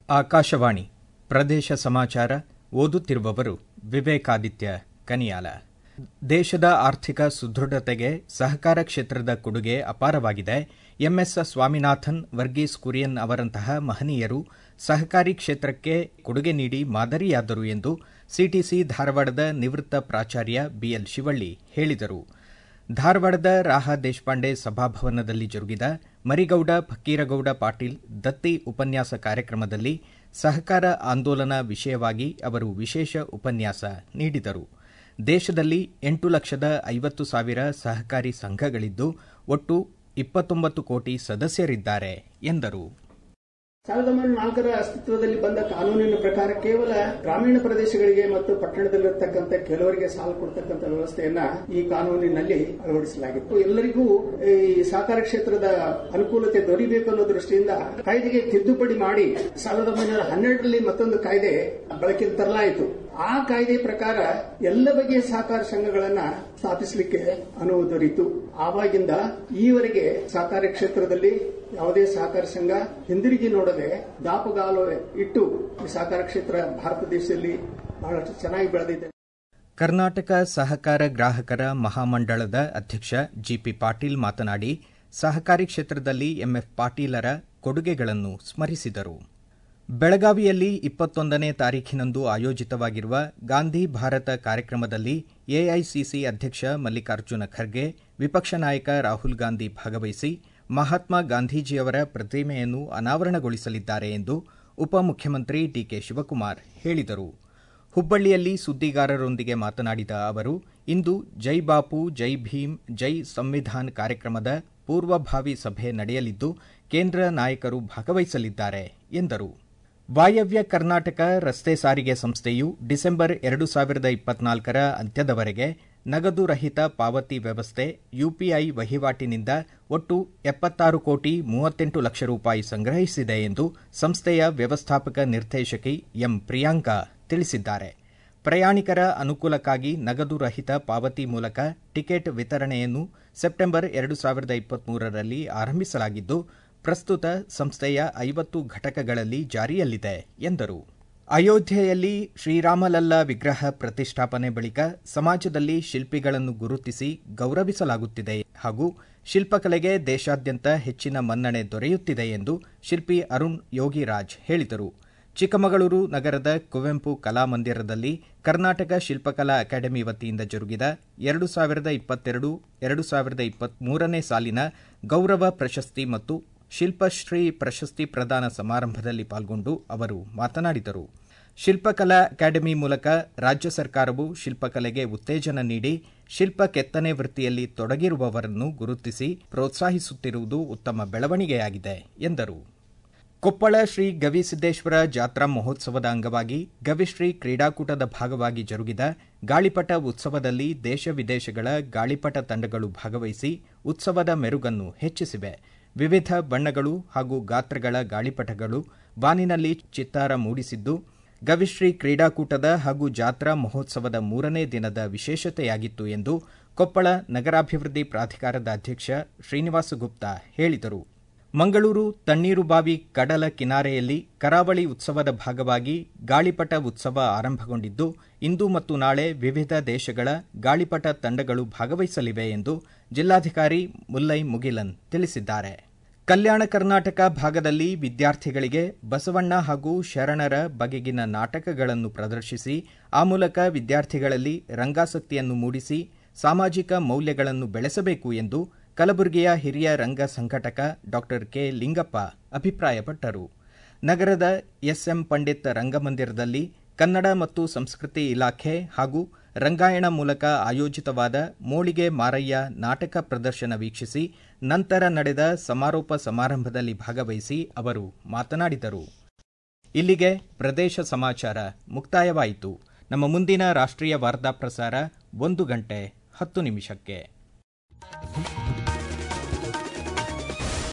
ಆಕಾಶವಾಣಿ ಪ್ರದೇಶ ಸಮಾಚಾರ ಓದುತ್ತಿರುವವರು ವಿವೇಕಾದಿತ್ಯ ಕನಿಯಾಲ ದೇಶದ ಆರ್ಥಿಕ ಸುದೃಢತೆಗೆ ಸಹಕಾರ ಕ್ಷೇತ್ರದ ಕೊಡುಗೆ ಅಪಾರವಾಗಿದೆ ಎಂಎಸ್ ಸ್ವಾಮಿನಾಥನ್ ವರ್ಗೀಸ್ ಕುರಿಯನ್ ಅವರಂತಹ ಮಹನೀಯರು ಸಹಕಾರಿ ಕ್ಷೇತ್ರಕ್ಕೆ ಕೊಡುಗೆ ನೀಡಿ ಮಾದರಿಯಾದರು ಎಂದು ಸಿಟಿಸಿ ಧಾರವಾಡದ ನಿವೃತ್ತ ಪ್ರಾಚಾರ್ಯ ಬಿಎಲ್ ಶಿವಳ್ಳಿ ಹೇಳಿದರು ಧಾರವಾಡದ ರಾಹ ದೇಶಪಾಂಡೆ ಸಭಾಭವನದಲ್ಲಿ ಜರುಗಿದ ಮರಿಗೌಡ ಫಕ್ಕೀರಗೌಡ ಪಾಟೀಲ್ ದತ್ತಿ ಉಪನ್ಯಾಸ ಕಾರ್ಯಕ್ರಮದಲ್ಲಿ ಸಹಕಾರ ಆಂದೋಲನ ವಿಷಯವಾಗಿ ಅವರು ವಿಶೇಷ ಉಪನ್ಯಾಸ ನೀಡಿದರು ದೇಶದಲ್ಲಿ ಎಂಟು ಲಕ್ಷದ ಐವತ್ತು ಸಾವಿರ ಸಹಕಾರಿ ಸಂಘಗಳಿದ್ದು ಒಟ್ಟು ಇಪ್ಪತ್ತೊಂಬತ್ತು ಕೋಟಿ ಸದಸ್ಯರಿದ್ದಾರೆ ಎಂದರು ಸಾವಿರದ ಒಂಬೈನೂರ ನಾಲ್ಕರ ಅಸ್ತಿತ್ವದಲ್ಲಿ ಬಂದ ಕಾನೂನಿನ ಪ್ರಕಾರ ಕೇವಲ ಗ್ರಾಮೀಣ ಪ್ರದೇಶಗಳಿಗೆ ಮತ್ತು ಪಟ್ಟಣದಲ್ಲಿರ್ತಕ್ಕಂಥ ಕೆಲವರಿಗೆ ಸಾಲ ಕೊಡ್ತಕ್ಕಂಥ ವ್ಯವಸ್ಥೆಯನ್ನ ಈ ಕಾನೂನಿನಲ್ಲಿ ಅಳವಡಿಸಲಾಗಿತ್ತು ಎಲ್ಲರಿಗೂ ಈ ಸಹಕಾರ ಕ್ಷೇತ್ರದ ಅನುಕೂಲತೆ ದೊರೆಯಬೇಕು ಅನ್ನೋ ದೃಷ್ಟಿಯಿಂದ ಕಾಯ್ದೆಗೆ ತಿದ್ದುಪಡಿ ಮಾಡಿ ಸಾವಿರದ ಒಂಬೈನೂರ ಹನ್ನೆರಡರಲ್ಲಿ ಮತ್ತೊಂದು ಕಾಯ್ದೆ ಬಳಕೆಗೆ ತರಲಾಯಿತು ಆ ಕಾಯ್ದೆ ಪ್ರಕಾರ ಎಲ್ಲ ಬಗೆಯ ಸಹಕಾರ ಸಂಘಗಳನ್ನ ಸ್ಥಾಪಿಸಲಿಕ್ಕೆ ಅನುವು ದೊರೆಯಿತು ಆವಾಗಿಂದ ಈವರೆಗೆ ಸಹಕಾರ ಕ್ಷೇತ್ರದಲ್ಲಿ ಯಾವುದೇ ಸಹಕಾರ ಸಂಘ ಹಿಂದಿರುಗಿ ನೋಡದೆ ದಾಪುಗಾಲು ಇಟ್ಟು ಈ ಸಹಕಾರ ಕ್ಷೇತ್ರ ಭಾರತ ದೇಶದಲ್ಲಿ ಬಹಳಷ್ಟು ಚೆನ್ನಾಗಿ ಬೆಳೆದಿದೆ ಕರ್ನಾಟಕ ಸಹಕಾರ ಗ್ರಾಹಕರ ಮಹಾಮಂಡಳದ ಅಧ್ಯಕ್ಷ ಜಿಪಿ ಪಾಟೀಲ್ ಮಾತನಾಡಿ ಸಹಕಾರಿ ಕ್ಷೇತ್ರದಲ್ಲಿ ಎಂಎಫ್ ಪಾಟೀಲರ ಕೊಡುಗೆಗಳನ್ನು ಸ್ಮರಿಸಿದರು ಬೆಳಗಾವಿಯಲ್ಲಿ ಇಪ್ಪತ್ತೊಂದನೇ ತಾರೀಖಿನಂದು ಆಯೋಜಿತವಾಗಿರುವ ಗಾಂಧಿ ಭಾರತ ಕಾರ್ಯಕ್ರಮದಲ್ಲಿ ಎಐಸಿಸಿ ಅಧ್ಯಕ್ಷ ಮಲ್ಲಿಕಾರ್ಜುನ ಖರ್ಗೆ ವಿಪಕ್ಷ ನಾಯಕ ರಾಹುಲ್ ಗಾಂಧಿ ಭಾಗವಹಿಸಿ ಮಹಾತ್ಮ ಗಾಂಧೀಜಿಯವರ ಪ್ರತಿಮೆಯನ್ನು ಅನಾವರಣಗೊಳಿಸಲಿದ್ದಾರೆ ಎಂದು ಉಪಮುಖ್ಯಮಂತ್ರಿ ಡಿಕೆ ಶಿವಕುಮಾರ್ ಹೇಳಿದರು ಹುಬ್ಬಳ್ಳಿಯಲ್ಲಿ ಸುದ್ದಿಗಾರರೊಂದಿಗೆ ಮಾತನಾಡಿದ ಅವರು ಇಂದು ಜೈ ಬಾಪು ಜೈ ಭೀಮ್ ಜೈ ಸಂವಿಧಾನ್ ಕಾರ್ಯಕ್ರಮದ ಪೂರ್ವಭಾವಿ ಸಭೆ ನಡೆಯಲಿದ್ದು ಕೇಂದ್ರ ನಾಯಕರು ಭಾಗವಹಿಸಲಿದ್ದಾರೆ ಎಂದರು ವಾಯವ್ಯ ಕರ್ನಾಟಕ ರಸ್ತೆ ಸಾರಿಗೆ ಸಂಸ್ಥೆಯು ಡಿಸೆಂಬರ್ ಎರಡು ಸಾವಿರದ ಇಪ್ಪತ್ನಾಲ್ಕರ ಅಂತ್ಯದವರೆಗೆ ನಗದು ರಹಿತ ಪಾವತಿ ವ್ಯವಸ್ಥೆ ಯುಪಿಐ ವಹಿವಾಟಿನಿಂದ ಒಟ್ಟು ಎಪ್ಪತ್ತಾರು ಕೋಟಿ ಮೂವತ್ತೆಂಟು ಲಕ್ಷ ರೂಪಾಯಿ ಸಂಗ್ರಹಿಸಿದೆ ಎಂದು ಸಂಸ್ಥೆಯ ವ್ಯವಸ್ಥಾಪಕ ನಿರ್ದೇಶಕಿ ಎಂ ಪ್ರಿಯಾಂಕಾ ತಿಳಿಸಿದ್ದಾರೆ ಪ್ರಯಾಣಿಕರ ಅನುಕೂಲಕ್ಕಾಗಿ ನಗದು ರಹಿತ ಪಾವತಿ ಮೂಲಕ ಟಿಕೆಟ್ ವಿತರಣೆಯನ್ನು ಸೆಪ್ಟೆಂಬರ್ ಎರಡು ಸಾವಿರದ ಇಪ್ಪತ್ಮೂರರಲ್ಲಿ ಆರಂಭಿಸಲಾಗಿದ್ದು ಪ್ರಸ್ತುತ ಸಂಸ್ಥೆಯ ಐವತ್ತು ಘಟಕಗಳಲ್ಲಿ ಜಾರಿಯಲ್ಲಿದೆ ಎಂದರು ಅಯೋಧ್ಯೆಯಲ್ಲಿ ಶ್ರೀರಾಮಲಲ್ಲ ವಿಗ್ರಹ ಪ್ರತಿಷ್ಠಾಪನೆ ಬಳಿಕ ಸಮಾಜದಲ್ಲಿ ಶಿಲ್ಪಿಗಳನ್ನು ಗುರುತಿಸಿ ಗೌರವಿಸಲಾಗುತ್ತಿದೆ ಹಾಗೂ ಶಿಲ್ಪಕಲೆಗೆ ದೇಶಾದ್ಯಂತ ಹೆಚ್ಚಿನ ಮನ್ನಣೆ ದೊರೆಯುತ್ತಿದೆ ಎಂದು ಶಿಲ್ಪಿ ಅರುಣ್ ಯೋಗಿರಾಜ್ ಹೇಳಿದರು ಚಿಕ್ಕಮಗಳೂರು ನಗರದ ಕುವೆಂಪು ಕಲಾಮಂದಿರದಲ್ಲಿ ಕರ್ನಾಟಕ ಶಿಲ್ಪಕಲಾ ಅಕಾಡೆಮಿ ವತಿಯಿಂದ ಜರುಗಿದ ಎರಡು ಸಾವಿರದ ಇಪ್ಪತ್ತೆರಡು ಎರಡು ಸಾವಿರದ ಇಪ್ಪತ್ಮೂರನೇ ಸಾಲಿನ ಗೌರವ ಪ್ರಶಸ್ತಿ ಮತ್ತು ಶಿಲ್ಪಶ್ರೀ ಪ್ರಶಸ್ತಿ ಪ್ರದಾನ ಸಮಾರಂಭದಲ್ಲಿ ಪಾಲ್ಗೊಂಡು ಅವರು ಮಾತನಾಡಿದರು ಶಿಲ್ಪಕಲಾ ಅಕಾಡೆಮಿ ಮೂಲಕ ರಾಜ್ಯ ಸರ್ಕಾರವು ಶಿಲ್ಪಕಲೆಗೆ ಉತ್ತೇಜನ ನೀಡಿ ಶಿಲ್ಪ ಕೆತ್ತನೆ ವೃತ್ತಿಯಲ್ಲಿ ತೊಡಗಿರುವವರನ್ನು ಗುರುತಿಸಿ ಪ್ರೋತ್ಸಾಹಿಸುತ್ತಿರುವುದು ಉತ್ತಮ ಬೆಳವಣಿಗೆಯಾಗಿದೆ ಎಂದರು ಕೊಪ್ಪಳ ಶ್ರೀ ಗವಿಸಿದ್ದೇಶ್ವರ ಜಾತ್ರಾ ಮಹೋತ್ಸವದ ಅಂಗವಾಗಿ ಗವಿಶ್ರೀ ಕ್ರೀಡಾಕೂಟದ ಭಾಗವಾಗಿ ಜರುಗಿದ ಗಾಳಿಪಟ ಉತ್ಸವದಲ್ಲಿ ದೇಶ ವಿದೇಶಗಳ ಗಾಳಿಪಟ ತಂಡಗಳು ಭಾಗವಹಿಸಿ ಉತ್ಸವದ ಮೆರುಗನ್ನು ಹೆಚ್ಚಿಸಿವೆ ವಿವಿಧ ಬಣ್ಣಗಳು ಹಾಗೂ ಗಾತ್ರಗಳ ಗಾಳಿಪಟಗಳು ಬಾನಿನಲ್ಲಿ ಚಿತ್ತಾರ ಮೂಡಿಸಿದ್ದು ಗವಿಶ್ರೀ ಕ್ರೀಡಾಕೂಟದ ಹಾಗೂ ಜಾತ್ರಾ ಮಹೋತ್ಸವದ ಮೂರನೇ ದಿನದ ವಿಶೇಷತೆಯಾಗಿತ್ತು ಎಂದು ಕೊಪ್ಪಳ ನಗರಾಭಿವೃದ್ಧಿ ಪ್ರಾಧಿಕಾರದ ಅಧ್ಯಕ್ಷ ಶ್ರೀನಿವಾಸ ಗುಪ್ತಾ ಹೇಳಿದರು ಮಂಗಳೂರು ತಣ್ಣೀರುಬಾವಿ ಕಡಲ ಕಿನಾರೆಯಲ್ಲಿ ಕರಾವಳಿ ಉತ್ಸವದ ಭಾಗವಾಗಿ ಗಾಳಿಪಟ ಉತ್ಸವ ಆರಂಭಗೊಂಡಿದ್ದು ಇಂದು ಮತ್ತು ನಾಳೆ ವಿವಿಧ ದೇಶಗಳ ಗಾಳಿಪಟ ತಂಡಗಳು ಭಾಗವಹಿಸಲಿವೆ ಎಂದು ಜಿಲ್ಲಾಧಿಕಾರಿ ಮುಲ್ಲೈ ಮುಗಿಲನ್ ತಿಳಿಸಿದ್ದಾರೆ ಕಲ್ಯಾಣ ಕರ್ನಾಟಕ ಭಾಗದಲ್ಲಿ ವಿದ್ಯಾರ್ಥಿಗಳಿಗೆ ಬಸವಣ್ಣ ಹಾಗೂ ಶರಣರ ಬಗೆಗಿನ ನಾಟಕಗಳನ್ನು ಪ್ರದರ್ಶಿಸಿ ಆ ಮೂಲಕ ವಿದ್ಯಾರ್ಥಿಗಳಲ್ಲಿ ರಂಗಾಸಕ್ತಿಯನ್ನು ಮೂಡಿಸಿ ಸಾಮಾಜಿಕ ಮೌಲ್ಯಗಳನ್ನು ಬೆಳೆಸಬೇಕು ಎಂದು ಕಲಬುರಗಿಯ ಹಿರಿಯ ರಂಗ ಸಂಘಟಕ ಡಾ ಕೆ ಲಿಂಗಪ್ಪ ಅಭಿಪ್ರಾಯಪಟ್ಟರು ನಗರದ ಎಸ್ಎಂ ಪಂಡಿತ್ ರಂಗಮಂದಿರದಲ್ಲಿ ಕನ್ನಡ ಮತ್ತು ಸಂಸ್ಕೃತಿ ಇಲಾಖೆ ಹಾಗೂ ರಂಗಾಯಣ ಮೂಲಕ ಆಯೋಜಿತವಾದ ಮೋಳಿಗೆ ಮಾರಯ್ಯ ನಾಟಕ ಪ್ರದರ್ಶನ ವೀಕ್ಷಿಸಿ ನಂತರ ನಡೆದ ಸಮಾರೋಪ ಸಮಾರಂಭದಲ್ಲಿ ಭಾಗವಹಿಸಿ ಅವರು ಮಾತನಾಡಿದರು ಇಲ್ಲಿಗೆ ಪ್ರದೇಶ ಸಮಾಚಾರ ಮುಕ್ತಾಯವಾಯಿತು ನಮ್ಮ ಮುಂದಿನ ರಾಷ್ಟ್ರೀಯ ವಾರ್ತಾ ಪ್ರಸಾರ ಒಂದು ಗಂಟೆ ಹತ್ತು ನಿಮಿಷಕ್ಕೆ